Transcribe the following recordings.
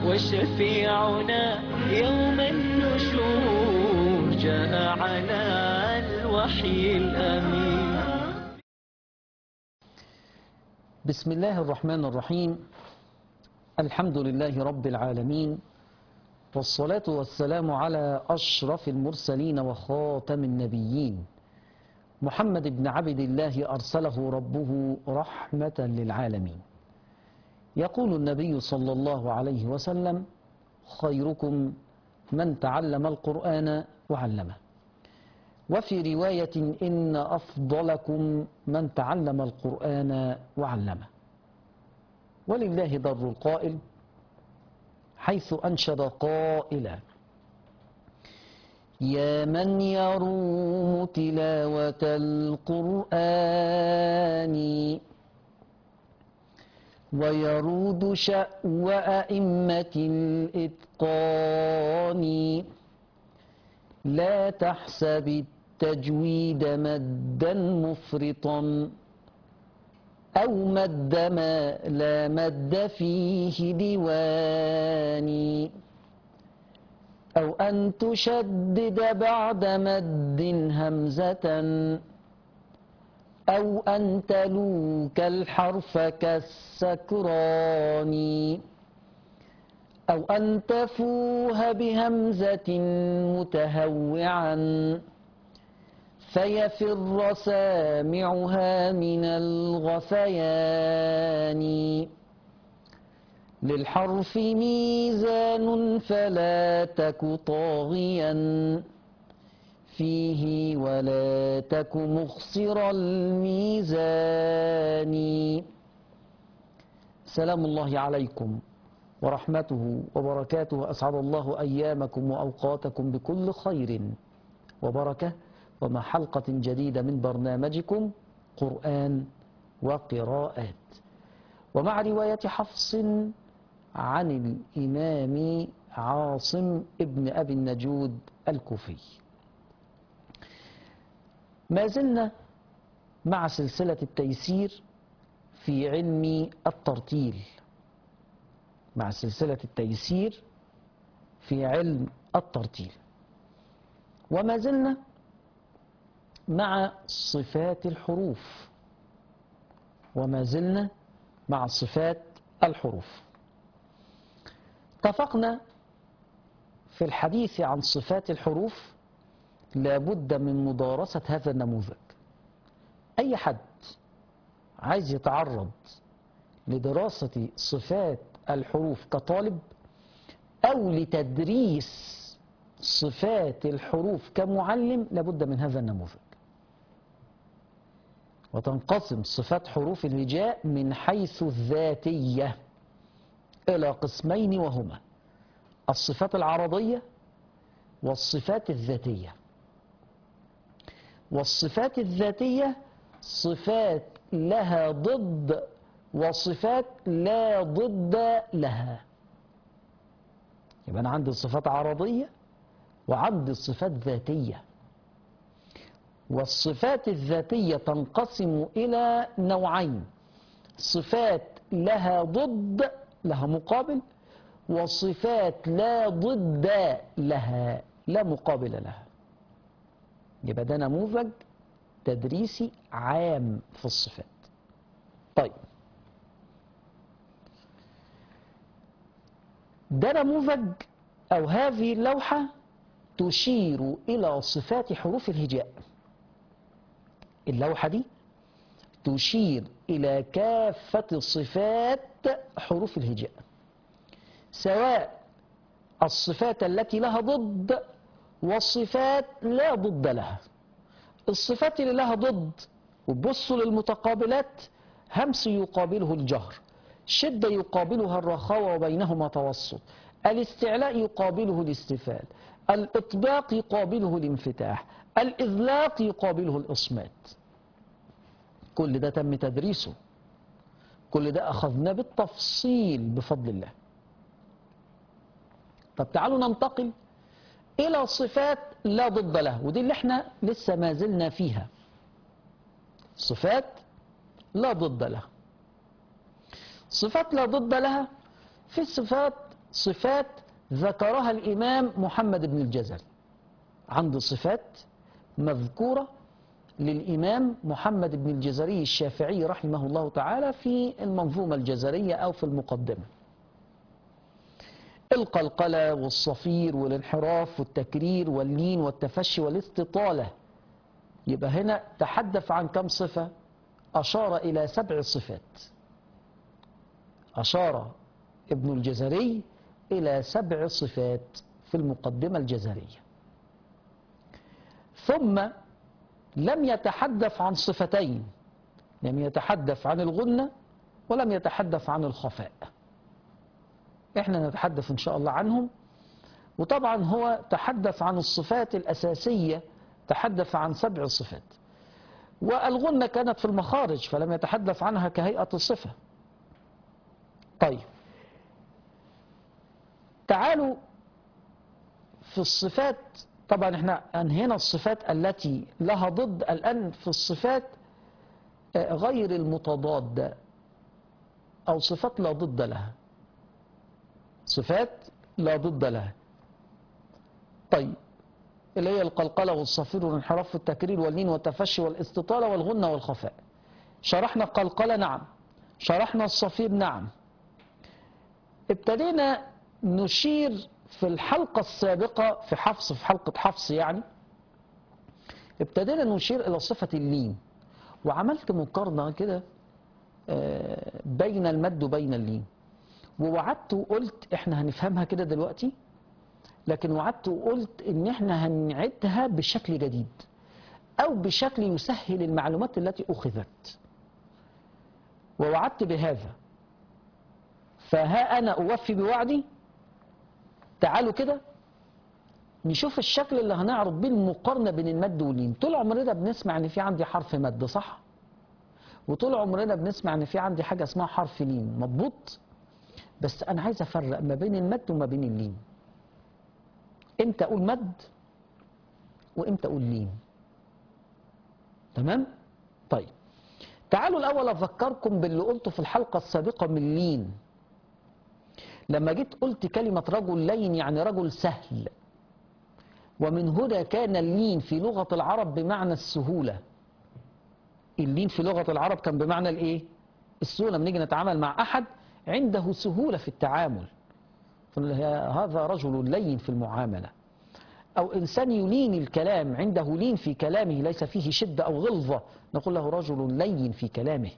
وشفيعنا يوم النشور جاء على الوحي الأمين بسم الله الرحمن الرحيم الحمد لله رب العالمين والصلاة والسلام على أشرف المرسلين وخاتم النبيين محمد بن عبد الله أرسله ربه رحمة للعالمين يقول النبي صلى الله عليه وسلم خيركم من تعلم القرآن وعلمه وفي رواية إن أفضلكم من تعلم القرآن وعلمه ولله در القائل حيث أنشد قائلا يا من يروم تلاوة القرآن ويرود شأو أئمة الإتقان لا تحسب التجويد مدا مفرطا أو مد ما لا مد فيه ديواني أو أن تشدد بعد مد همزة أو أن تلوك الحرف كالسكران أو أن تفوه بهمزة متهوعا فيفر سامعها من الغثيان للحرف ميزان فلا تك طاغيا فيه ولا تك مخسر الميزان سلام الله عليكم ورحمته وبركاته أسعد الله أيامكم وأوقاتكم بكل خير وبركة ومع حلقة جديدة من برنامجكم قرآن وقراءات ومع رواية حفص عن الإمام عاصم ابن أبي النجود الكوفي ما زلنا مع سلسلة التيسير في علم الترتيل مع سلسلة التيسير في علم الترتيل وما زلنا مع صفات الحروف وما زلنا مع صفات الحروف اتفقنا في الحديث عن صفات الحروف لابد من مدارسة هذا النموذج أي حد عايز يتعرض لدراسة صفات الحروف كطالب أو لتدريس صفات الحروف كمعلم لابد من هذا النموذج وتنقسم صفات حروف الهجاء من حيث الذاتية إلى قسمين وهما الصفات العرضية والصفات الذاتية والصفات الذاتية صفات لها ضد وصفات لا ضد لها يبقى أنا عندي صفات عرضية وعندي صفات ذاتية والصفات الذاتية تنقسم إلى نوعين صفات لها ضد لها مقابل وصفات لا ضد لها لا مقابل لها يبقى ده نموذج تدريسي عام في الصفات طيب ده نموذج أو هذه اللوحة تشير إلى صفات حروف الهجاء اللوحة دي تشير إلى كافة صفات حروف الهجاء سواء الصفات التي لها ضد والصفات لا ضد لها الصفات اللي لها ضد وبصوا للمتقابلات همس يقابله الجهر شدة يقابلها الرخاوة وبينهما توسط الاستعلاء يقابله الاستفال الإطباق يقابله الانفتاح الإذلاق يقابله الإصمات كل ده تم تدريسه كل ده أخذناه بالتفصيل بفضل الله طب تعالوا ننتقل إلى صفات لا ضد له ودي اللي احنا لسه ما زلنا فيها صفات لا ضد لها صفات لا ضد لها في صفات صفات ذكرها الإمام محمد بن الجزري عنده صفات مذكورة للإمام محمد بن الجزري الشافعي رحمه الله تعالى في المنظومة الجزرية أو في المقدمة القلقلة والصفير والانحراف والتكرير واللين والتفشي والاستطالة يبقى هنا تحدث عن كم صفة أشار إلى سبع صفات أشار ابن الجزري إلى سبع صفات في المقدمة الجزرية ثم لم يتحدث عن صفتين لم يتحدث عن الغنة ولم يتحدث عن الخفاء احنا نتحدث ان شاء الله عنهم وطبعا هو تحدث عن الصفات الأساسية تحدث عن سبع صفات والغنة كانت في المخارج فلم يتحدث عنها كهيئة الصفة طيب تعالوا في الصفات طبعا احنا انهينا الصفات التي لها ضد الان في الصفات آه، غير المتضادة او صفات لا ضد لها صفات لا ضد لها طيب اللي هي القلقلة والصفير والانحراف والتكرير واللين والتفشي والاستطالة والغنة والخفاء شرحنا القلقلة نعم شرحنا الصفير نعم ابتدينا نشير في الحلقة السابقة في حفص في حلقة حفص يعني ابتدينا نشير إلى صفة اللين وعملت مقارنة كده آه، بين المد وبين اللين ووعدت وقلت احنا هنفهمها كده دلوقتي لكن وعدت وقلت ان احنا هنعدها بشكل جديد او بشكل يسهل المعلومات التي اخذت ووعدت بهذا فها انا اوفي بوعدي تعالوا كده نشوف الشكل اللي هنعرض بيه المقارنه بين المد واللين طول عمرنا بنسمع ان في عندي حرف مد صح وطول عمرنا بنسمع ان في عندي حاجه اسمها حرف لين مضبوط بس انا عايز افرق ما بين المد وما بين اللين امتى اقول مد وامتى اقول لين تمام طيب تعالوا الاول اذكركم باللي قلته في الحلقه السابقه من لين لما جيت قلت كلمه رجل لين يعني رجل سهل ومن هنا كان اللين في لغه العرب بمعنى السهوله اللين في لغه العرب كان بمعنى الايه السهوله لما نيجي نتعامل مع احد عنده سهوله في التعامل هذا رجل لين في المعاملة أو إنسان يلين الكلام عنده لين في كلامه ليس فيه شدة أو غلظة نقول له رجل لين في كلامه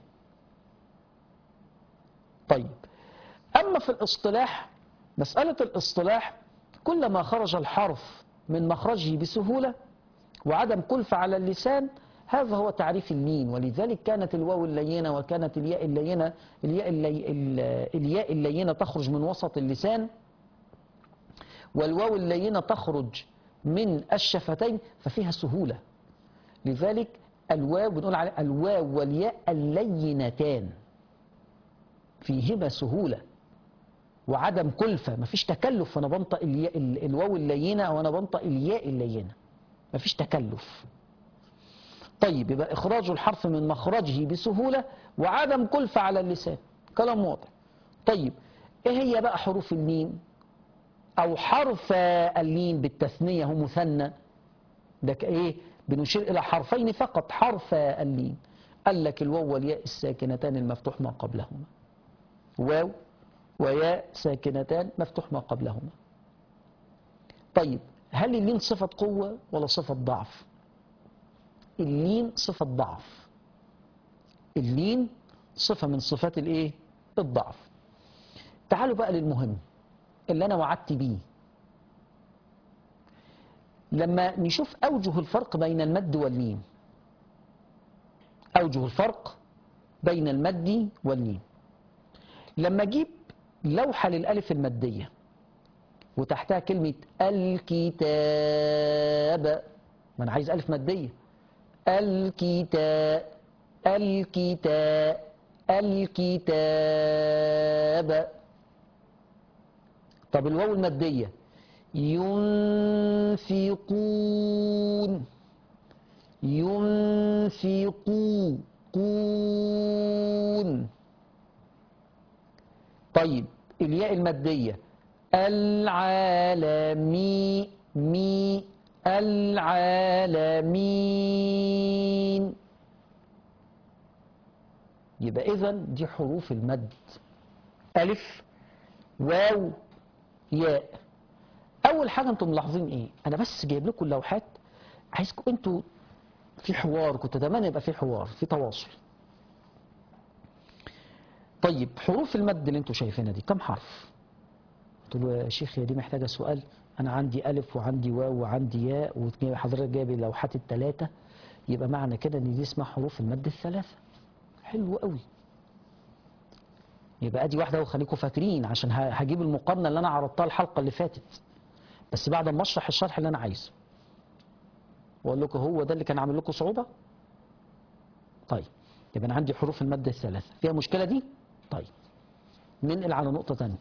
طيب أما في الاصطلاح مسألة الاصطلاح كلما خرج الحرف من مخرجه بسهولة وعدم كلفة على اللسان هذا هو تعريف اللين ولذلك كانت الواو اللينة وكانت الياء اللينة الياء, اللي الياء اللينة تخرج من وسط اللسان والواو اللينة تخرج من الشفتين ففيها سهولة لذلك الواو بنقول على الواو والياء اللينتان فيهما سهولة وعدم كلفة مفيش تكلف وانا بنطق الياء الواو اللينة وانا بنطق الياء اللينة مفيش تكلف طيب يبقى إخراج الحرف من مخرجه بسهولة وعدم كلفة على اللسان كلام واضح طيب ايه هي بقى حروف اللين أو حرف اللين بالتثنية هو مثنى ده ايه بنشير إلى حرفين فقط حرف اللين قال لك الواو والياء الساكنتان المفتوح ما قبلهما واو وياء ساكنتان مفتوح ما قبلهما طيب هل اللين صفة قوة ولا صفة ضعف اللين صفة ضعف اللين صفة من صفات الايه الضعف تعالوا بقى للمهم اللي انا وعدت بيه لما نشوف اوجه الفرق بين المد واللين اوجه الفرق بين المد واللين لما اجيب لوحة للالف المادية وتحتها كلمة الكتاب ما انا عايز الف مادية الكتاب الكتاب الكتاب طب الواو المادية ينفقون ينفقوا قون طيب الياء المادية العالمي مي العالمين يبقى إذا دي حروف المد ألف واو ياء أول حاجة أنتم ملاحظين إيه؟ أنا بس جايب لكم اللوحات عايزكم أنتوا في حوار كنت أتمنى يبقى في حوار في تواصل طيب حروف المد اللي أنتوا شايفينها دي كم حرف؟ قلت له يا شيخ هي دي محتاجة سؤال أنا عندي ألف وعندي واو وعندي ياء وحضرتك جايب اللوحات الثلاثة يبقى معنى كده إن دي اسمها حروف المد الثلاثة حلو قوي يبقى ادي واحده وخليكم فاكرين عشان ه- هجيب المقارنه اللي انا عرضتها الحلقه اللي فاتت بس بعد ما اشرح الشرح اللي انا عايزه واقول لكم هو ده اللي كان عامل لكم صعوبه طيب يبقى انا عندي حروف المد الثلاثه فيها مشكله دي طيب ننقل على نقطه تانية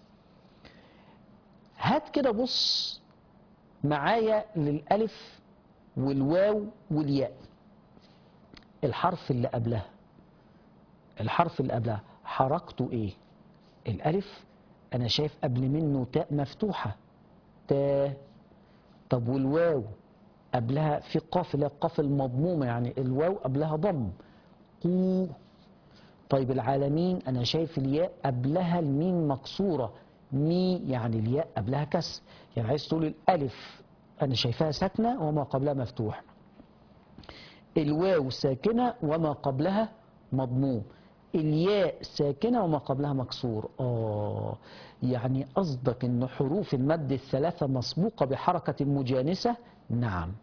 هات كده بص معايا للالف والواو والياء الحرف اللي قبلها الحرف اللي قبلها حركته ايه الالف انا شايف قبل منه تاء مفتوحه تاء طب والواو قبلها في قاف اللي هي القاف المضمومه يعني الواو قبلها ضم قو طيب العالمين انا شايف الياء قبلها الميم مكسوره مي يعني الياء قبلها كسر يعني عايز تقول الالف انا شايفاها ساكنه وما قبلها مفتوح الواو ساكنة وما قبلها مضموم الياء ساكنة وما قبلها مكسور آه يعني قصدك إن حروف المد الثلاثة مسبوقة بحركة مجانسة نعم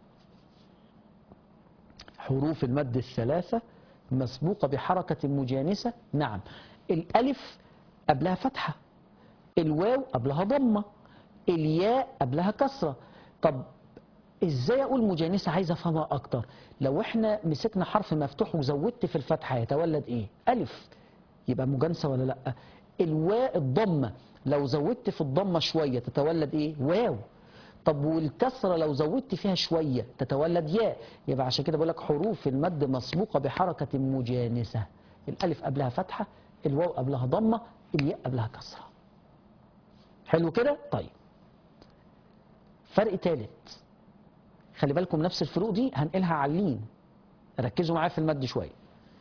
حروف المد الثلاثة مسبوقة بحركة مجانسة نعم الألف قبلها فتحة الواو قبلها ضمة الياء قبلها كسرة طب ازاي اقول مجانسة عايز افهمها اكتر لو احنا مسكنا حرف مفتوح وزودت في الفتحة يتولد ايه الف يبقى مجانسة ولا لا الواء الضمة لو زودت في الضمة شوية تتولد ايه واو طب والكسرة لو زودت فيها شوية تتولد ياء يبقى عشان كده بقول لك حروف المد مسبوقة بحركة مجانسة الالف قبلها فتحة الواو قبلها ضمة الياء قبلها كسرة حلو كده طيب فرق ثالث خلي بالكم نفس الفروق دي هنقلها على اللين ركزوا معايا في المد شويه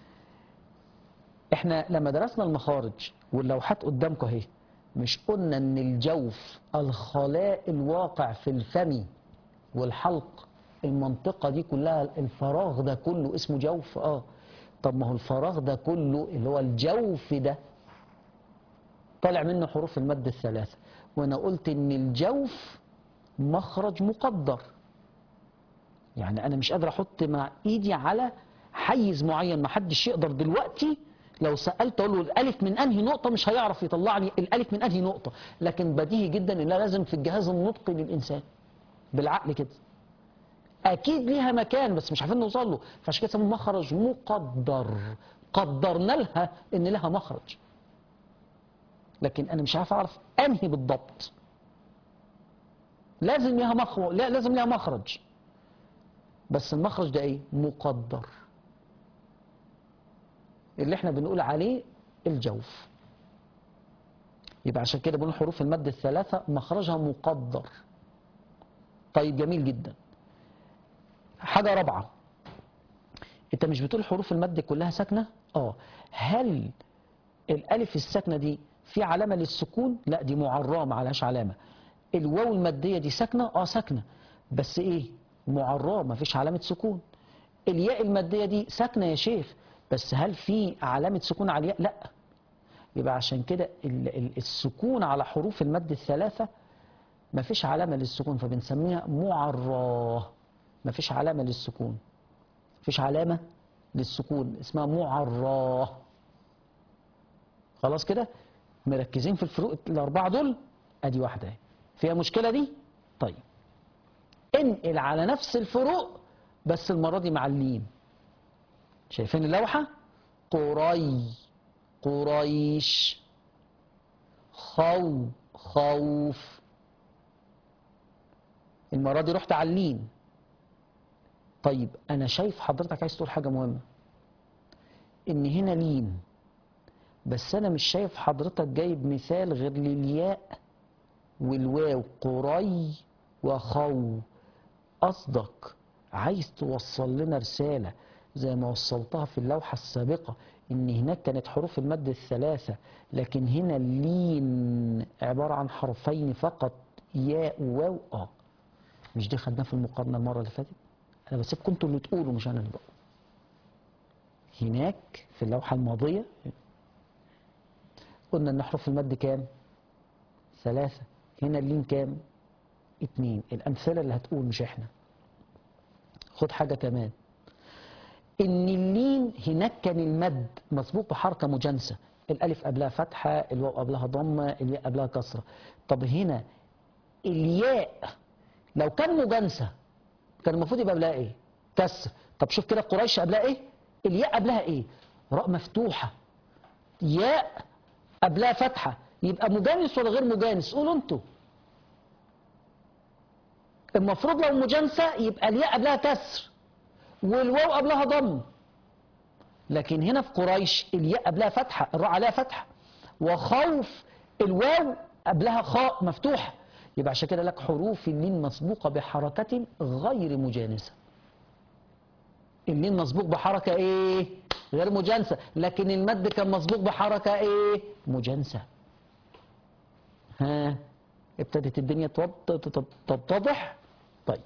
احنا لما درسنا المخارج واللوحات قدامكم اهي مش قلنا ان الجوف الخلاء الواقع في الفم والحلق المنطقه دي كلها الفراغ ده كله اسمه جوف اه طب ما هو الفراغ ده كله اللي هو الجوف ده طالع منه حروف المد الثلاثه وانا قلت ان الجوف مخرج مقدر يعني انا مش قادر احط مع ايدي على حيز معين ما حدش يقدر دلوقتي لو سالت اقول له الالف من انهي نقطه مش هيعرف يطلع لي الالف من انهي نقطه لكن بديهي جدا انها لازم في الجهاز النطقي للانسان بالعقل كده اكيد ليها مكان بس مش عارفين نوصل له فعشان كده سموه مخرج مقدر قدرنا لها ان لها مخرج لكن انا مش عارف اعرف انهي بالضبط لازم ليها مخرج لا لازم ليها مخرج بس المخرج ده ايه مقدر اللي احنا بنقول عليه الجوف يبقى عشان كده بنقول حروف المد الثلاثة مخرجها مقدر طيب جميل جدا حاجة رابعة انت مش بتقول حروف المد كلها ساكنة اه هل الالف الساكنة دي في علامة للسكون لا دي معراه ما عليهاش علامة الواو المادية دي ساكنة اه ساكنة بس ايه معراه ما فيش علامة سكون الياء المادية دي ساكنة يا شيخ بس هل في علامة سكون على الياء لا يبقى عشان كده ال- ال- السكون على حروف المد الثلاثة ما فيش علامة للسكون فبنسميها معراه ما فيش علامة للسكون فيش علامة للسكون اسمها معراه خلاص كده مركزين في الفروق الأربعة دول أدي واحدة اهي. فيها مشكلة دي طيب انقل على نفس الفروق بس المرة دي مع اللين شايفين اللوحة قري قريش خو خوف المرة دي رحت على اللين طيب أنا شايف حضرتك عايز تقول حاجة مهمة إن هنا لين بس أنا مش شايف حضرتك جايب مثال غير للياء والواو قري وخو قصدك عايز توصل لنا رسالة زي ما وصلتها في اللوحة السابقة ان هناك كانت حروف المد الثلاثة لكن هنا اللين عبارة عن حرفين فقط ياء وواو اه مش دي خدناها في المقارنة المرة اللي فاتت انا بسيبكم انتوا اللي تقولوا مش انا اللي بقول هناك في اللوحة الماضية قلنا ان حروف المد كام ثلاثة هنا اللين كام اتنين الامثلة اللي هتقول مش احنا خد حاجة كمان ان اللين هناك كان المد مسبوق بحركة مجانسة الالف قبلها فتحة الواو قبلها ضمة الياء قبلها كسرة طب هنا الياء لو كان مجانسة كان المفروض يبقى قبلها ايه كسر طب شوف كده قريش قبلها ايه الياء قبلها ايه راء مفتوحة ياء قبلها فتحة يبقى مجانس ولا غير مجانس قولوا انتوا المفروض لو مجانسة يبقى الياء قبلها كسر والواو قبلها ضم لكن هنا في قريش الياء قبلها فتحة الراء عليها فتحة وخوف الواو قبلها خاء مفتوحة يبقى عشان كده لك حروف اللين مسبوقة بحركة غير مجانسة اللين مسبوق بحركة ايه غير مجانسة لكن المد كان مسبوق بحركة ايه مجانسة ها ابتدت الدنيا توض- تت- تتضح طيب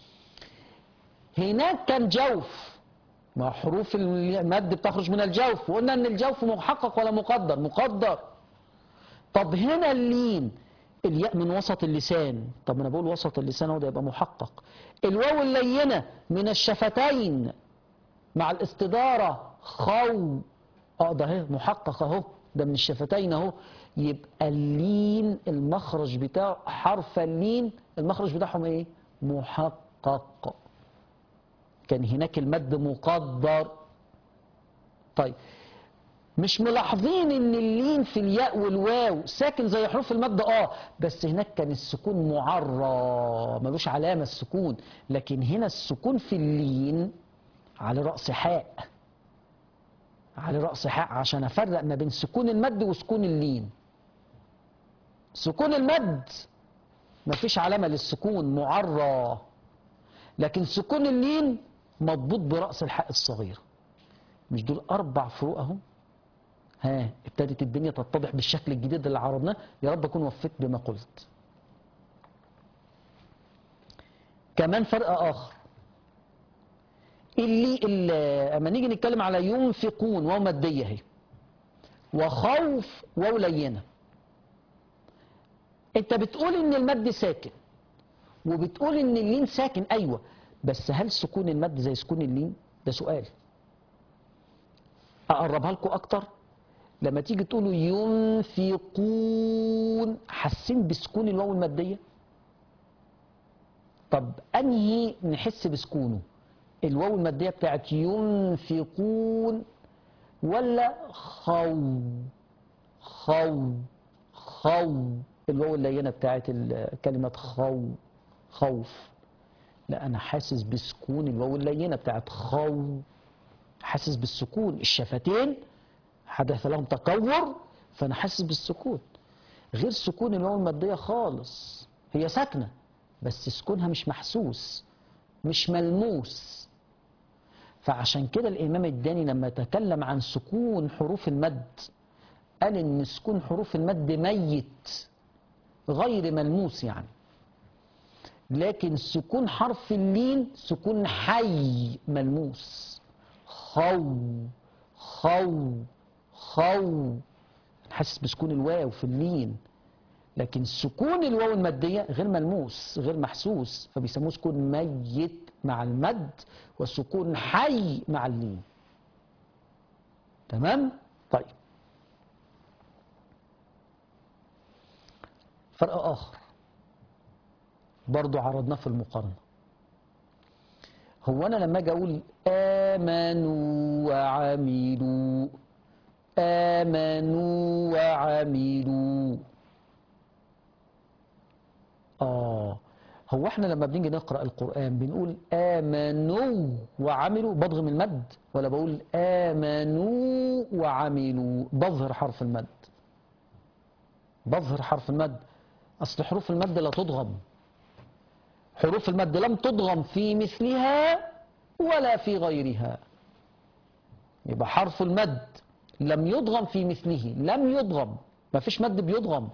هناك كان جوف ما حروف المد بتخرج من الجوف وقلنا ان الجوف محقق ولا مقدر مقدر طب هنا اللين الياء من وسط اللسان طب ما انا بقول وسط اللسان اهو ده يبقى محقق الواو اللينه من الشفتين مع الاستداره خو اه ده اهي محقق اهو ده من الشفتين اهو يبقى اللين المخرج بتاعه حرف اللين المخرج بتاعهم ايه محقق كان هناك المد مقدر طيب مش ملاحظين ان اللين في الياء والواو ساكن زي حروف المد اه بس هناك كان السكون معرى ملوش علامه السكون لكن هنا السكون في اللين على راس حاء على راس حاء عشان افرق ما بين سكون المد وسكون اللين سكون المد مفيش علامه للسكون معرى لكن سكون اللين مضبوط براس الحاء الصغير مش دول اربع فروق اهو ها ابتدت الدنيا تتضح بالشكل الجديد اللي عرضناه يا رب اكون وفيت بما قلت كمان فرق اخر اللي اللي اما نيجي نتكلم على ينفقون واو ماديه اهي وخوف واو لينه انت بتقول ان المد ساكن وبتقول ان اللين ساكن ايوه بس هل سكون المد زي سكون اللين ده سؤال اقربها لكم اكتر لما تيجي تقولوا ينفقون حاسين بسكون الواو الماديه طب انهي نحس بسكونه الواو الماديه بتاعت ينفقون ولا خو خو خو الواو اللينه بتاعت ال- كلمه خو خوف لا انا حاسس بسكون الواو اللينه بتاعت خو حاسس بالسكون الشفتين حدث لهم تكور فانا حاسس بالسكون غير سكون الواو الماديه خالص هي ساكنه بس سكونها مش محسوس مش ملموس فعشان كده الامام الداني لما تكلم عن سكون حروف المد قال ان سكون حروف المد ميت غير ملموس يعني لكن سكون حرف اللين سكون حي ملموس خو خو خو حاسس بسكون الواو في اللين لكن سكون الواو المادية غير ملموس غير محسوس فبيسموه سكون ميت مع المد وسكون حي مع اللين تمام طيب فرق آخر برضو عرضناه في المقارنة هو أنا لما أجي أقول آمنوا وعملوا آمنوا وعملوا آه هو احنا لما بنيجي نقرأ القرآن بنقول آمنوا وعملوا بضغم المد ولا بقول آمنوا وعملوا بظهر حرف المد بظهر حرف المد أصل حروف المد لا تضغم حروف المد لم تضغم في مثلها ولا في غيرها يبقى حرف المد لم يضغم في مثله لم يضغم ما فيش مد بيضغم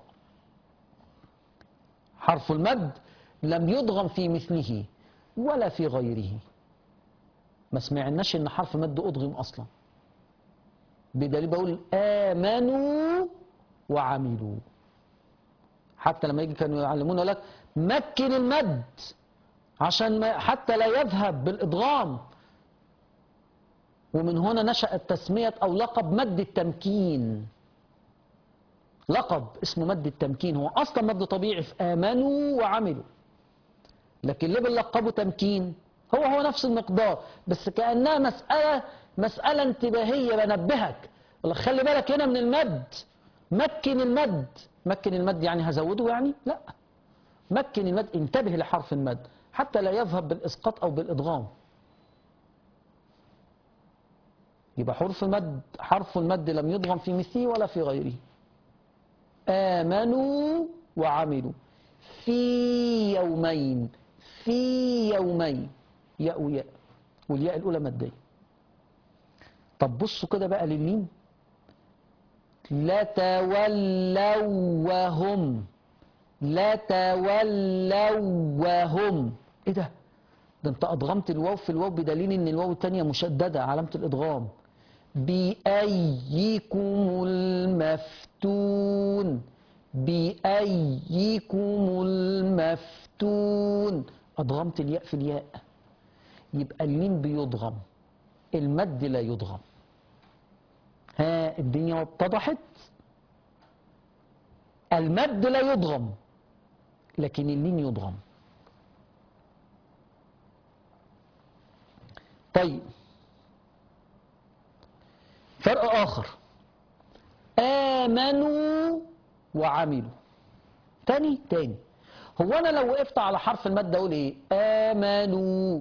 حرف المد لم يضغم في مثله ولا في غيره ما سمعناش ان حرف مد ادغم اصلا بدليل بقول امنوا وعملوا حتى لما يجي كانوا يعلمونا لك مكن المد عشان ما حتى لا يذهب بالادغام ومن هنا نشأت تسمية أو لقب مد التمكين لقب اسمه مد التمكين هو أصلا مد طبيعي في آمنوا وعملوا لكن ليه بنلقبه تمكين هو هو نفس المقدار بس كأنها مسألة مسألة انتباهية بنبهك والله خلي بالك هنا من المد مكن المد مكن المد يعني هزوده يعني لا مكن المد انتبه لحرف المد حتى لا يذهب بالإسقاط أو بالإدغام يبقى حرف المد حرف المد لم يضغم في مثله ولا في غيره آمنوا وعملوا في يومين في يومين ياء وياء والياء الأولى مادية طب بصوا كده بقى للميم لا تولوا وهم لا تولوا وهم ايه ده ده انت ادغمت الواو في الواو بدليل ان الواو الثانيه مشدده علامه الادغام بأيكم المفتون بأيكم المفتون أضغمت الياء في الياء يبقى الميم بيضغم المد لا يضغم ها الدنيا اتضحت المد لا يضغم لكن الميم يضغم طيب فرق آخر آمنوا وعملوا تاني تاني هو أنا لو وقفت على حرف المد أقول إيه آمنوا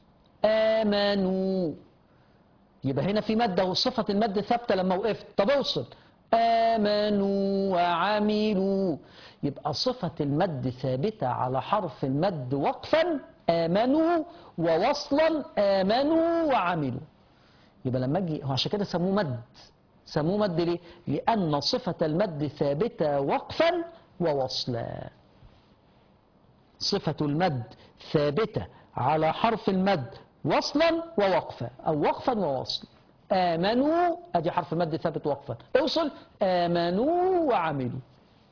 آمنوا يبقى هنا في مادة وصفة المد ثابتة لما وقفت طب اوصل آمنوا وعملوا يبقى صفة المد ثابتة على حرف المد وقفا آمنوا ووصلا آمنوا وعملوا يبقى لما اجي هو عشان كده سموه مد سموه مد ليه؟ لأن صفة المد ثابتة وقفا ووصلا صفة المد ثابتة على حرف المد وصلا ووقفا أو وقفا ووصلا آمنوا أدي حرف المد ثابت وقفا اوصل آمنوا وعملوا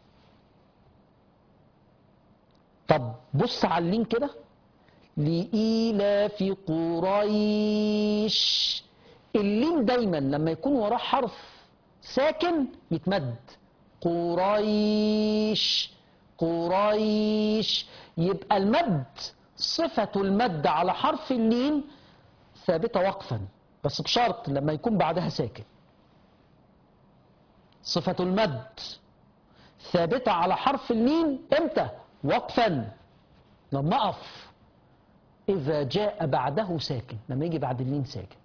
طب بص على اللين كده لإيلاف قريش اللين دايما لما يكون وراه حرف ساكن يتمد قريش قريش يبقى المد صفة المد على حرف اللين ثابتة وقفا بس بشرط لما يكون بعدها ساكن صفة المد ثابتة على حرف اللين امتى وقفا لما اقف اذا جاء بعده ساكن لما يجي بعد اللين ساكن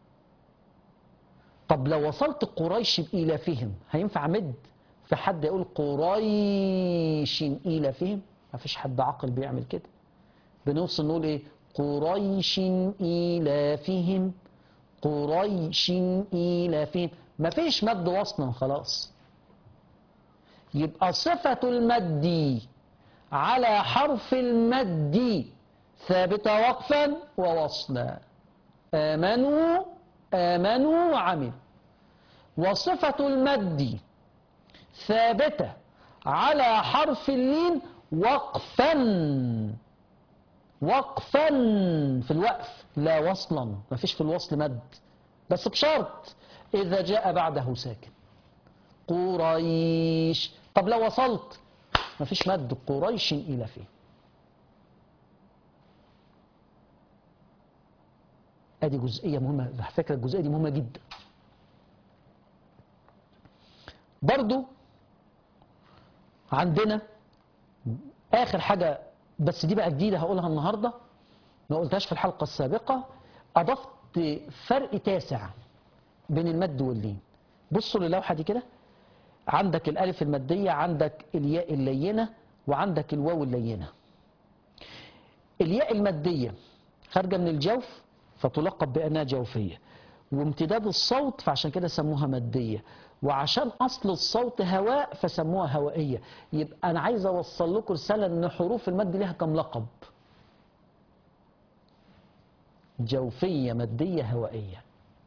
طب لو وصلت قريش بإيلافهم هينفع مد في حد يقول قريش إيلافهم ما فيش حد عاقل بيعمل كده بنوصل نقول ايه قريش إيلافهم قريش إيلافهم ما فيش مد وصلا خلاص يبقى صفة المد على حرف المد ثابتة وقفا ووصلا آمنوا آمنوا وعملوا وصفة المد ثابتة على حرف اللين وقفا وقفا في الوقف لا وصلا ما فيش في الوصل مد بس بشرط إذا جاء بعده ساكن قريش طب لو وصلت ما فيش مد قريش إلى فيه ادي جزئية مهمة على فكرة الجزئية دي مهمة جدا برضو عندنا اخر حاجة بس دي بقى جديدة هقولها النهاردة ما قلتهاش في الحلقة السابقة اضفت فرق تاسع بين المد واللين بصوا للوحة دي كده عندك الالف المادية عندك الياء اللينة وعندك الواو اللينة الياء المادية خارجة من الجوف فتلقب بأنها جوفية وامتداد الصوت فعشان كده سموها مادية وعشان أصل الصوت هواء فسموها هوائية يبقى أنا عايز أوصل لكم رسالة إن حروف المد لها كم لقب جوفية مادية هوائية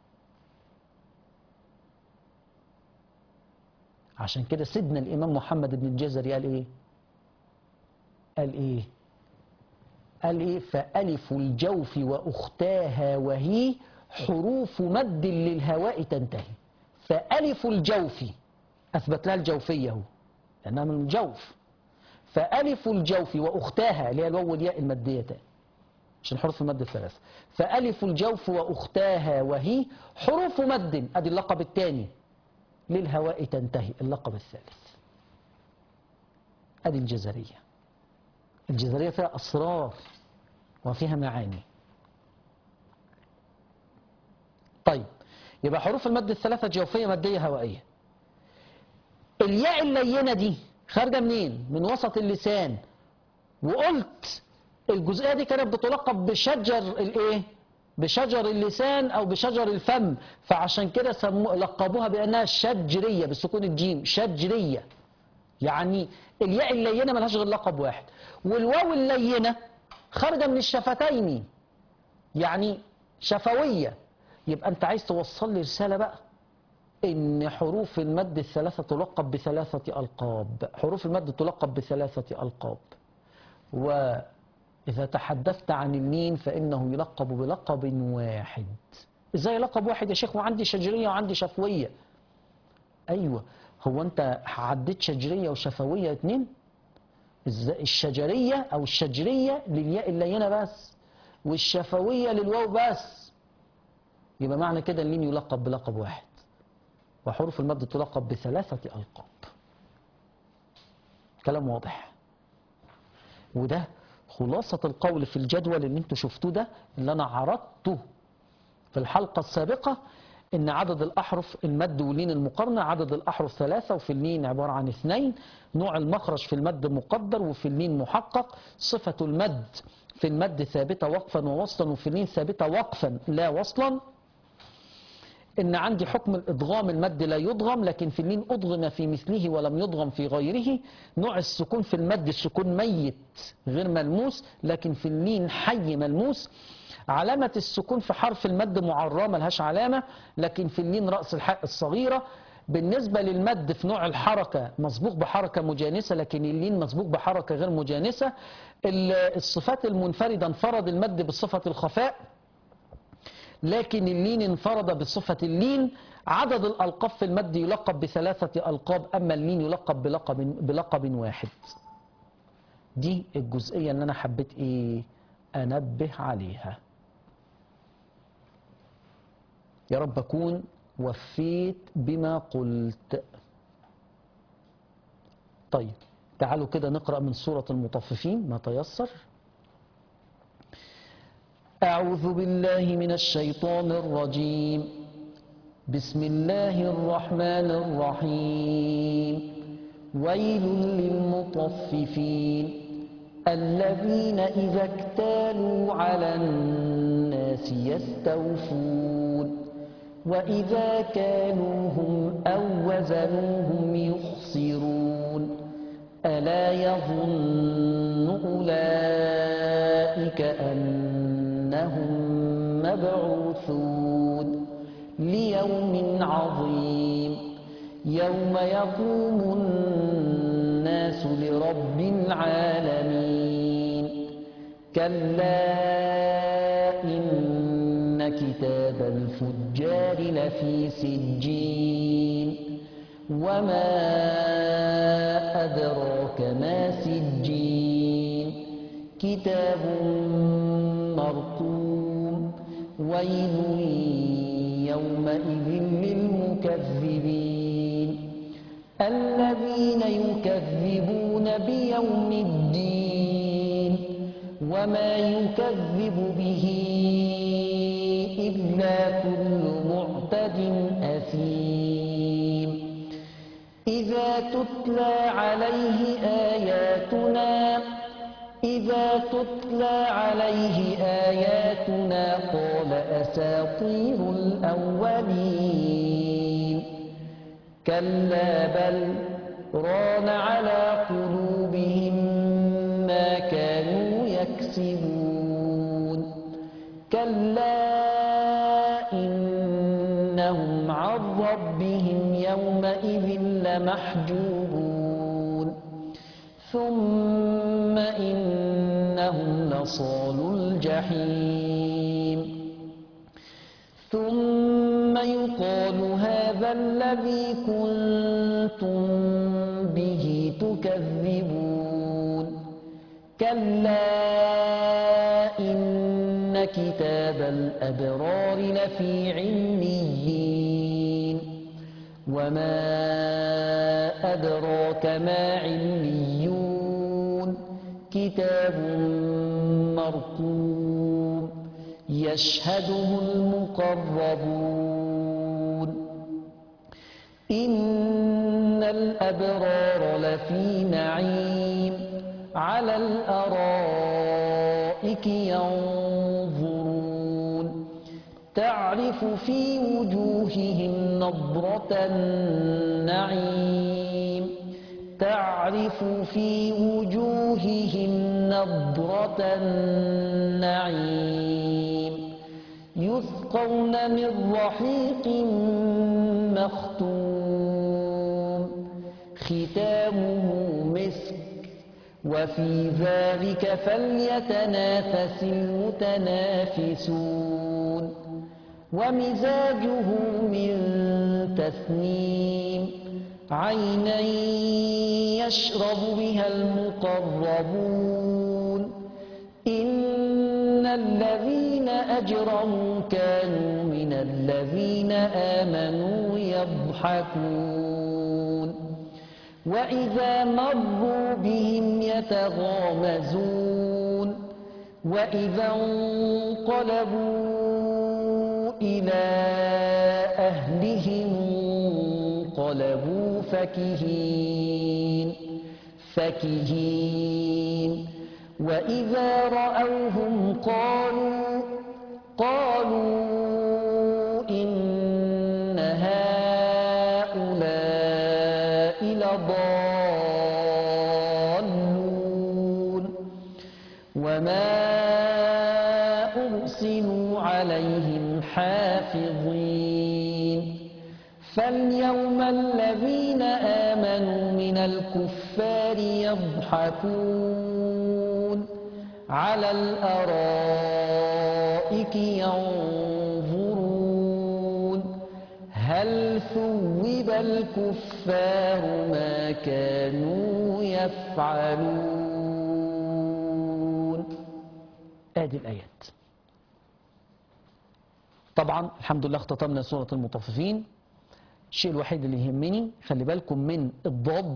عشان كده سيدنا الإمام محمد بن الجزري قال إيه قال إيه قال إيه فألف الجوف وأختاها وهي حروف مد للهواء تنتهي فألف الجوف أثبت لها الجوفية هو لأنها من الجوف فألف الجوف وأختاها اللي هي الواو والياء الماديتان عشان حروف المد الثلاثة فألف الجوف وأختاها وهي حروف مد أدي اللقب الثاني للهواء تنتهي اللقب الثالث أدي الجزرية الجزرية فيها أسرار وفيها معاني طيب يبقى حروف المد الثلاثة جوفية مادية هوائية الياء اللينة دي خارجة منين؟ من وسط اللسان وقلت الجزئية دي كانت بتلقب بشجر الايه؟ بشجر اللسان او بشجر الفم فعشان كده سمو لقبوها بانها شجرية بسكون الجيم شجرية يعني الياء اللينة ملهاش غير لقب واحد والواو اللينة خارجة من الشفتين يعني شفوية يبقى انت عايز توصل لي رسالة بقى ان حروف المد الثلاثة تلقب بثلاثة القاب حروف المد تلقب بثلاثة القاب واذا تحدثت عن الميم فانه يلقب بلقب واحد ازاي لقب واحد يا شيخ وعندي شجرية وعندي شفوية ايوه هو انت عديت شجرية وشفوية اتنين إزاي؟ الشجرية او الشجرية للياء اللينة بس والشفوية للواو بس يبقى معنى كده الميم يلقب بلقب واحد وحروف المد تلقب بثلاثة ألقاب كلام واضح وده خلاصة القول في الجدول اللي انتوا شفتوه ده اللي انا عرضته في الحلقة السابقة ان عدد الاحرف المد واللين المقارنة عدد الاحرف ثلاثة وفي اللين عبارة عن اثنين نوع المخرج في المد مقدر وفي اللين محقق صفة المد في المد ثابتة وقفا ووصلا وفي اللين ثابتة وقفا لا وصلا ان عندي حكم الادغام المد لا يدغم لكن في اللين ادغم في مثله ولم يدغم في غيره نوع السكون في المد السكون ميت غير ملموس لكن في اللين حي ملموس علامة السكون في حرف المد معراه ملهاش علامة لكن في اللين رأس الحاء الصغيرة بالنسبة للمد في نوع الحركة مسبوق بحركة مجانسة لكن اللين مسبوق بحركة غير مجانسة الصفات المنفردة انفرد المد بصفة الخفاء لكن اللين انفرد بصفة اللين عدد الألقاب في المد يلقب بثلاثة ألقاب أما اللين يلقب بلقب, بلقب واحد دي الجزئية اللي أنا حبيت إيه أنبه عليها يا رب أكون وفيت بما قلت طيب تعالوا كده نقرأ من سورة المطففين ما تيسر أعوذ بالله من الشيطان الرجيم بسم الله الرحمن الرحيم ويل للمطففين الذين إذا اكتالوا على الناس يستوفون وإذا كانوهم أو وزنوهم يخسرون ألا يظن أولئك أنهم مبعوثون ليوم عظيم يوم يقوم الناس لرب العالمين كلا إن كتاب الفجار لفي سجين وما أدراك ما سجين كتاب مرقوم ويل يومئذ للمكذبين الذين يكذبون بيوم الدين وما يكذب به إلا كل معتد أثيم إذا تتلى عليه آياتنا إذا تتلى عليه آياتنا قال أساطير الأولين كلا بل ران على قلوبهم ما كانوا يكسبون كلا إنهم عن ربهم يومئذ لمحجوبون ثم إنهم لصال الجحيم ثم يقال هذا الذي كنتم به تكذبون كلا إن كتاب الأبرار لفي عليين وما أدراك ما عليون كتاب مرقوم يشهده المقربون إن الأبرار لفي نعيم على الأرائك ينظرون تعرف في وجوههم نضرة النعيم تعرف في وجوههم نضرة النعيم يسقون من رحيق مختوم ختامه مسك وفي ذلك فليتنافس المتنافسون ومزاجه من تسنيم عينا يشرب بها المقربون إن الذين أجرموا كانوا من الذين آمنوا يضحكون وإذا مروا بهم يتغامزون وإذا انقلبوا إلى أهلهم انقلبوا فكهين فكهين وإذا رأوهم قالوا قالوا إن هؤلاء لضالون وما أرسلوا عليهم حافظين فاليوم الذين آمنوا من الكفار يضحكون على الأرائك ينظرون هل ثوب الكفار ما كانوا يفعلون آدي الآيات طبعا الحمد لله اختتمنا سورة المطففين الشيء الوحيد اللي يهمني خلي بالكم من الضاد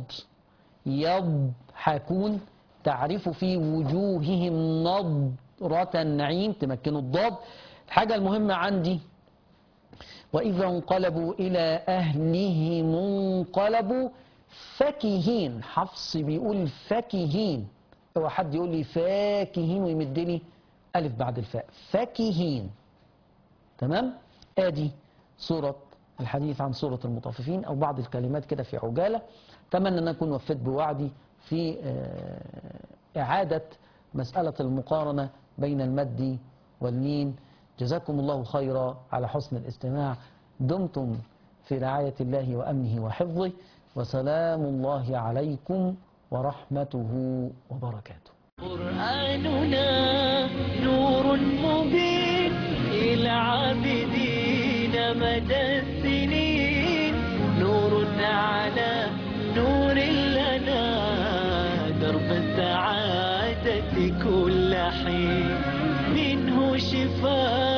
يضحكون تعرف في وجوههم نضرة النعيم تمكنوا الضاد الحاجة المهمة عندي وإذا انقلبوا إلى أهلهم انقلبوا فكهين حفص بيقول فكهين هو حد يقول لي فاكهين ويمد لي ألف بعد الفاء فكهين تمام ادي سورة الحديث عن سورة المطففين او بعض الكلمات كده في عجالة اتمنى ان اكون وفيت بوعدي في آه، اعادة مسألة المقارنة بين المد واللين جزاكم الله خيرا على حسن الاستماع دمتم في رعاية الله وأمنه وحفظه وسلام الله عليكم ورحمته وبركاته قرآننا نور مبين إلى عابدين مدى السنين نور على نور لنا درب السعادة كل حين منه شفاء